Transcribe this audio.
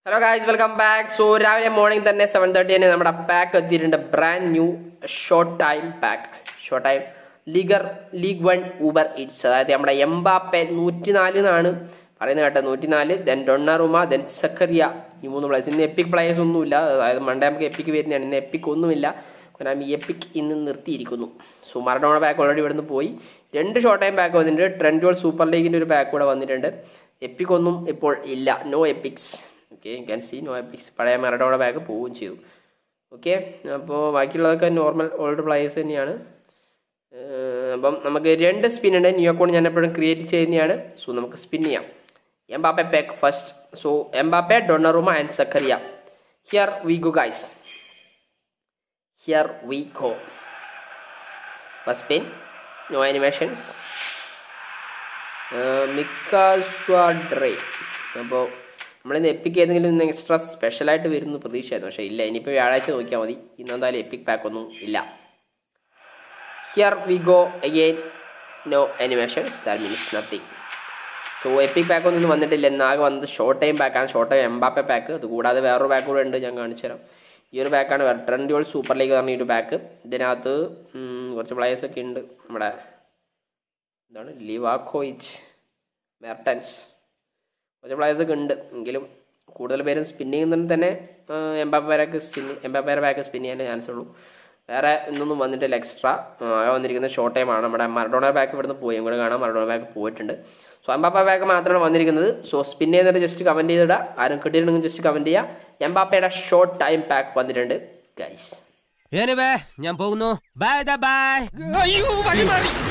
hello guys welcome back so രാവിലെ morning തന്നെ seven thirty തന്നെ നമ്മുടെ പാക്ക് എത്തിയിട്ടുണ്ട് brand new short time pack short time ലീഗർ ലീഗ് വൺ ഊബർ ഇറ്റ്സ് അതായത് നമ്മുടെ എംബാപ്പെ നൂറ്റിനാല് എന്നാണ് പറയുന്നത് കേട്ടോ നൂറ്റിനാല് ദെൻ ഡൊണ്ണറുമ ദെൻ സക്കറിയ ഈ മൂന്ന് പ്ലേയേഴ്സ് ഇന്ന് എപ്പിക് പ്ലേയേഴ്സ് ഒന്നുമില്ല അതായത് മൺഡേ നമുക്ക് എപ്പിക് വരുന്നതാണ് ഇന്ന് എപ്പിക് ഒന്നുമില്ല കാരണം ഈ എപ്പിക് ഇന്ന് നിർത്തിയിരിക്കുന്നു സോ മറഡോണ പാക്ക് ഓൾറെഡി ഇവിടുന്ന് പോയി രണ്ട് ഷോർട്ട് ടൈം പാക്ക് വന്നിട്ടുണ്ട് ട്രെൻഡ് വേൾഡ് സൂപ്പർ ലീഗിൻ്റെ ഒരു പാക്ക് കൂടെ വന്നിട്ടുണ്ട് എപ്പിക് ഒന്നും ഇപ്പോൾ ഇല്ല no epics okay can see no epics പഴയ മറഡോണ പാക്ക് പോവുകയും ചെയ്തു ഓക്കെ അപ്പോൾ ബാക്കിയുള്ളതൊക്കെ നോർമൽ ഓൾഡ് പ്ലേയേഴ്സ് തന്നെയാണ് ഏഹ് അപ്പം നമുക്ക് രണ്ട് സ്പിൻ ഉണ്ട് ന്യൂ അക്കൗണ്ട് ഞാൻ എപ്പോഴും ക്രിയേറ്റ് ചെയ്യുന്നതാണ് സോ നമുക്ക് സ്പിൻ ചെയ്യാം Mbappe pack first so Mbappe Donnarumma and Zakaria here we go guys here we go first spin no animations മിക്കാസ്വാഡ്രേ അപ്പോൾ നമ്മളിന്ന് എപ്പിക്ക് ഏതെങ്കിലും ഇന്ന് എക്സ്ട്രാ സ്പെഷ്യലായിട്ട് വരുന്ന പ്രതീക്ഷയായിരുന്നു പക്ഷേ ഇല്ല ഇനിയിപ്പോൾ വ്യാഴാഴ്ച നോക്കിയാൽ മതി ഇന്നെന്തായാലും എപ്പിക് പാക്ക് ഒന്നും ഇല്ല here we go again no animations that means nothing so epic pack ഒന്നും വന്നിട്ടില്ല എന്നാകെ വന്നത് ഷോർട്ട് ടൈം പാക്കാണ് ഷോർട്ട് ടൈം എംബാപ്പെ പാക്ക് അത് കൂടാതെ വേറൊരു പാക്ക് കൂടെ ഉണ്ട് ഞാൻ കാണിച്ചു തരാം ഈ ഒരു പാക്കാണ് ട്രെൻഡ് വേൾഡ് സൂപ്പർ ലീഗ് പറഞ്ഞ ഈ ഒരു പാക്ക് ഇതിനകത്ത് ഉം, കുറച്ച് പ്ലേയേഴ്സ് ഒക്കെ ഉണ്ട് നമ്മുടെ എന്താണ് ലിവാക്കോയിച്ച് മെർട്ടൻസ് കുറച്ച് പ്ലേയേഴ്സ് ഒക്കെ ഉണ്ട് എങ്കിലും കൂടുതൽ പേരും സ്പിൻ ചെയ്യുന്നതിന് തന്നെ എംബാപ്പേരൊക്കെ സ്പിൻ എംബാപ്പേരെ ബാക്ക് സ്പിൻ ചെയ്യാനേ ചാൻസ് ഉള്ളൂ വേറെ ഇന്നൊന്നും വന്നിട്ടില്ല എക്സ്ട്രാ ആകെ വന്നിരിക്കുന്നത് ഷോർട്ട് ടൈം ആണ് നമ്മുടെ മറഡോണ ബാക്ക് ഇവിടുന്ന് പോയി കൂടെ കാണാം മറഡോണ ബാക്ക് പോയിട്ടുണ്ട് സോ എംബാപ്പ ബാക്ക് മാത്രമാണ് വന്നിരിക്കുന്നത് സോ സ്പിൻ ചെയ്യുന്നിട്ട് ജസ്റ്റ് കമൻറ്റ് ചെയ്തിടുക ആരും കിട്ടിയിട്ടുണ്ടെങ്കിൽ ജസ്റ്റ് കമൻറ്റ് ചെയ്യുക എംബാപ്പയുടെ ഷോർട്ട് ടൈം പാക്ക് വന്നിട്ടുണ്ട് ഗൈസ് എനിവേ ഞാൻ പോകുന്നു ബൈ ബൈ അയ്യോ വഴി മാറി